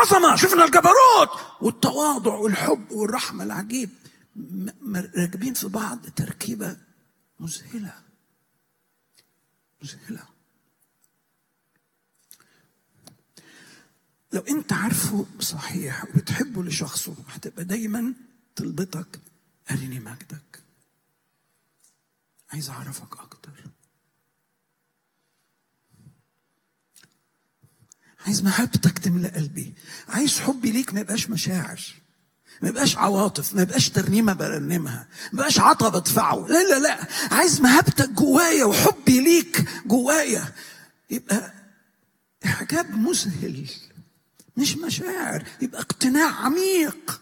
العظمه شفنا الجبروت والتواضع والحب والرحمه العجيب م- م- راكبين في بعض تركيبه مذهله مذهله لو انت عارفه صحيح وبتحبه لشخصه هتبقى دايما طلبتك ارني مجدك عايز اعرفك اكتر عايز محبتك تملى قلبي عايز حبي ليك ما يبقاش مشاعر ما يبقاش عواطف ما يبقاش ترنيمة برنمها ما يبقاش عطا بدفعه لا لا لا عايز محبتك جوايا وحبي ليك جوايا يبقى إعجاب مذهل مش مشاعر يبقى اقتناع عميق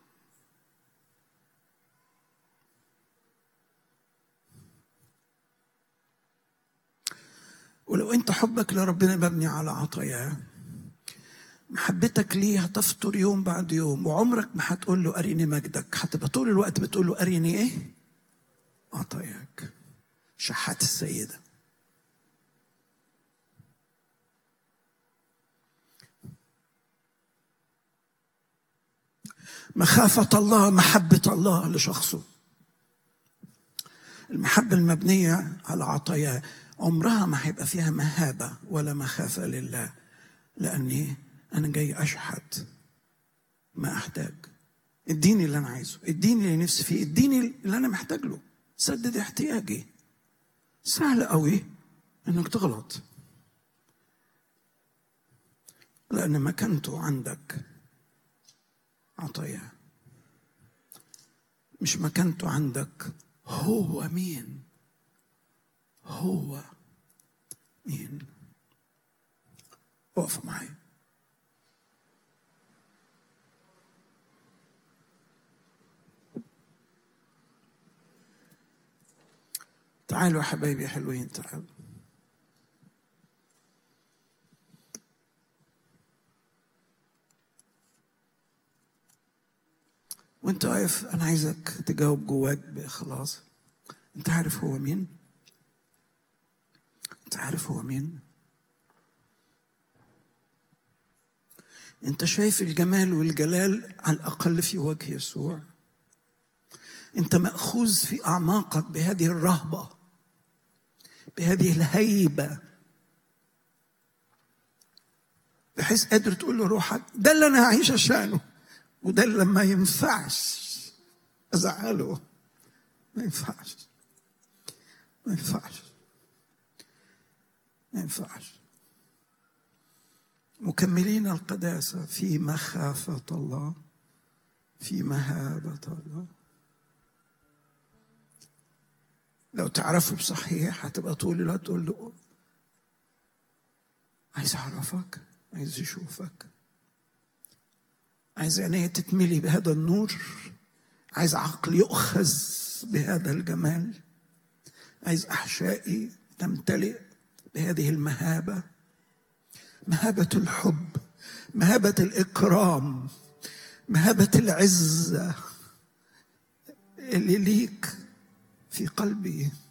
ولو انت حبك لربنا مبني على عطاياه محبتك ليه هتفطر يوم بعد يوم وعمرك ما هتقول له اريني مجدك هتبقى طول الوقت بتقول له اريني ايه عطاياك شحات السيده مخافة الله محبة الله لشخصه المحبة المبنية على عطاياه عمرها ما هيبقى فيها مهابة ولا مخافة لله لأني أنا جاي أشحت ما أحتاج اديني اللي أنا عايزه اديني اللي نفسي فيه اديني اللي أنا محتاج له سدد احتياجي سهل قوي إنك تغلط لأن مكانته عندك عطاياه مش مكانته عندك هو مين هو مين اقف معايا تعالوا يا حبايبي حلوين تعالوا وانت واقف انا عايزك تجاوب جواك باخلاص انت عارف هو مين انت عارف هو مين انت شايف الجمال والجلال على الاقل في وجه يسوع انت ماخوذ في اعماقك بهذه الرهبه بهذه الهيبه بحيث قادر تقول له روحك ده اللي انا هعيش عشانه وده اللي ما ينفعش ازعله ما ينفعش ما ينفعش ما ينفعش مكملين القداسة في مخافة الله في مهابة الله لو تعرفه بصحيح هتبقى طول الوقت تقول له عايز اعرفك عايز اشوفك عايز عينيه تتملي بهذا النور عايز عقل يؤخذ بهذا الجمال عايز احشائي تمتلئ بهذه المهابه مهابه الحب مهابه الاكرام مهابه العزه اللي ليك في قلبي